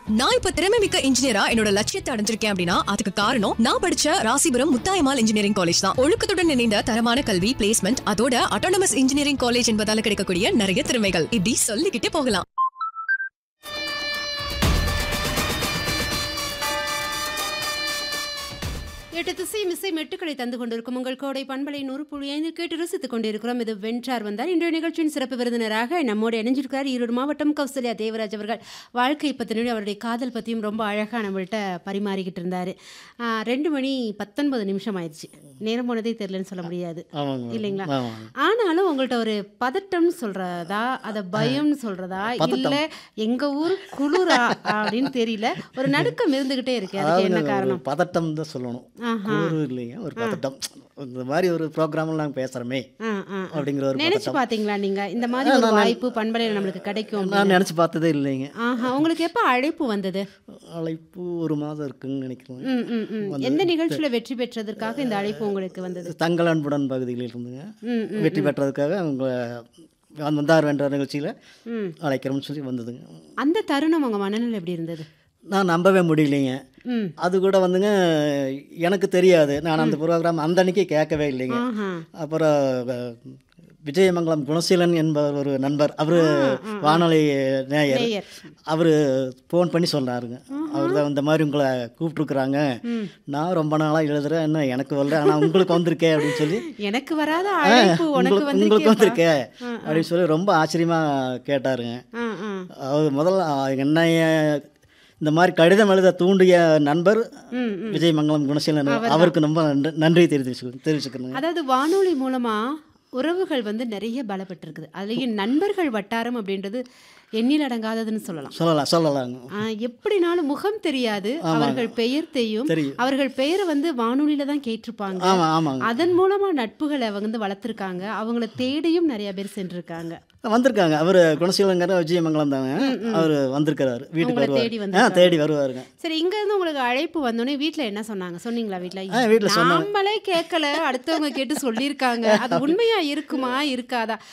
நான் இப்ப திறமை மிக்க இன்ஜினியரா என்னோட லட்சியத்தை அடைஞ்சிருக்கேன் அப்படின்னா அதுக்கு காரணம் நான் படிச்ச ராசிபுரம் முத்தாயமால் இன்ஜினியரிங் காலேஜ் தான் ஒழுக்கத்துடன் இணைந்த தரமான கல்வி பிளேஸ்மெண்ட் அதோட அட்டானமஸ் இன்ஜினியரிங் காலேஜ் என்பதால கிடைக்கக்கூடிய நிறைய திறமைகள் இப்படி சொல்லிக்கிட்டே போகலாம் எட்டு திசை மிசை மெட்டுக்களை தந்து கொண்டிருக்கும் உங்கள் கோடை பண்பலை நூறு புள்ளி ஐந்து கேட்டு ரசித்துக் கொண்டிருக்கிறோம் இது வென்றார் வந்தார் இன்றைய நிகழ்ச்சியின் சிறப்பு விருந்தினராக நம்மோடு இணைஞ்சிருக்கிறார் ஈரோடு மாவட்டம் கௌசல்யா தேவராஜ் அவர்கள் வாழ்க்கை பற்றினுடைய அவருடைய காதல் பற்றியும் ரொம்ப அழகாக நம்மள்கிட்ட பரிமாறிக்கிட்டு இருந்தார் ரெண்டு மணி பத்தொன்பது நிமிஷம் ஆயிடுச்சு நேரம் போனதே தெரிலன்னு சொல்ல முடியாது ஆமாங்க இல்லைங்களா ஆமாங்க ஆனாலும் உங்கள்ட்ட ஒரு பதட்டம்னு சொல்றதா அத பயம்னு சொல்றதா இல்ல எங்க ஊர் குளிரா அப்படின்னு தெரியல ஒரு நடுக்கம் இருந்துகிட்டே இருக்கு அதுக்கு என்ன அதாவது காரணம் ஒரு பதட்டம் தான் சொல்லணும் ஆஹா. குளிர் இல்லைங்க ஒரு பதட்டம் இந்த மாதிரி ஒரு ப்ரோக்ராமில் நாங்கள் பேசுகிறோமே ஆ, ஆ, ஆ. அப்படிங்கிற ஒரு நினைச்சு பதட்டம் பாத்தீங்களா நீங்க இந்த மாதிரி ஒரு வாய்ப்பு பண்பலையில நம்மளுக்கு கிடைக்கும் அப்படின்னு? நான் நினச்சி பார்த்ததே இல்லைங்க ஆஹா உங்களுக்கு எப்ப அழைப்பு வந்தது அழைப்பு ஒரு மாதம் இருக்குன்னு நினைக்கிறேன் ம், ம், ம். எந்த நிகழ்ச்சியில வெற்றி பெற்றதற்காக இந்த அழைப்பு உங்களுக்கு வந்தது தங்கள் அன்புடன் பகுதியில் இருந்துங்க ம், ம், வெற்றி பெற்றதுக்காக அவங்க வந்தார் வென்ற நிகழ்ச்சியில் ம். அழைக்கிறோம்னு சொல்லி வந்ததுங்க அந்த தருணம் உங்க மனநிலை எப்படி இருந்தது நான் நம்பவே முடியலைங்க ம் அது கூட வந்துங்க எனக்கு தெரியாது நான் அந்த ப்ரோக்ராம் அந்த அன்னைக்கு கேட்கவே இல்லைங்க ஆஹா அப்புறம் அஹ், விஜயமங்கலம் குணசீலன் என்பவர் ஒரு நண்பர் அவர் வானொலி நேயர் நேயர். அவர் ஃபோன் பண்ணி சொன்னாருங்க அவர் தான் இந்த மாதிரி உங்களை கூப்பிட்ருக்குறாங்க நான் ரொம்ப நாளாக எழுதுறேன் என்ன எனக்கு வரல ஆனால் உங்களுக்கு வந்திருக்கே அப்படின்னு சொல்லி எனக்கு வராத அழைப்பு உனக்கு உங்களுக்கு உங்களுக்கு வந்திருக்கே வந்திருக்கே அப்படின்னு சொல்லி ரொம்ப ஆச்சரியமாக கேட்டாருங்க ஆ ஆ அவர் முதல்ல என்னைய இந்த மாதிரி கடிதம் எழுத தூண்டிய நண்பர் ம், விஜயமங்கலம் குணசீலன் அவருக்கு ரொம்ப நன்றி- நன்றி தெரிவிச்சு தெரிவிச்சுக்கணுங்க அதாவது வானொலி மூலமா உறவுகள் வந்து நிறைய பலப்பட்டிருக்குது அதுலேயும் நண்பர்கள் வட்டாரம் அப்படின்றது எண்ணில் அடங்காததுன்னு சொல்லலாம் சொல்லலாம் சொல்லலாங்க ஆ, எப்படினாலும் முகம் தெரியாது அவர்கள் பெயர் தெரியும் தெரியும். அவர்கள் பெயரை வந்து வானொலியில தான் கேட்டிருப்பாங்க ஆமாம் ஆமாங்க அதன் மூலமா நட்புகளை அவங்க வந்து வளர்த்துருக்காங்க அவங்கள தேடியும் நிறைய பேர் சென்றிருக்காங்க வந்திருக்காங்க அவர் குணசீலங்கிற விஜயமங்கலம் தாங்க அவர் வந்திருக்கிறாரு வீட்டுக்கு உங்களை தேடி வருவார் ஆ வந்திருக்காங்க. தேடி வருவாருங்க சரி இங்க இருந்து உங்களுக்கு அழைப்பு வந்தோடனே வீட்ல என்ன சொன்னாங்க சொன்னீங்களா வீட்ல ஆ, வீட்ல சொன்னாங்க. நாமளே கேட்கல அடுத்தவங்க கேட்டு சொல்லியிருக்காங்க அது உண்மையா இருக்குமா இருக்காதா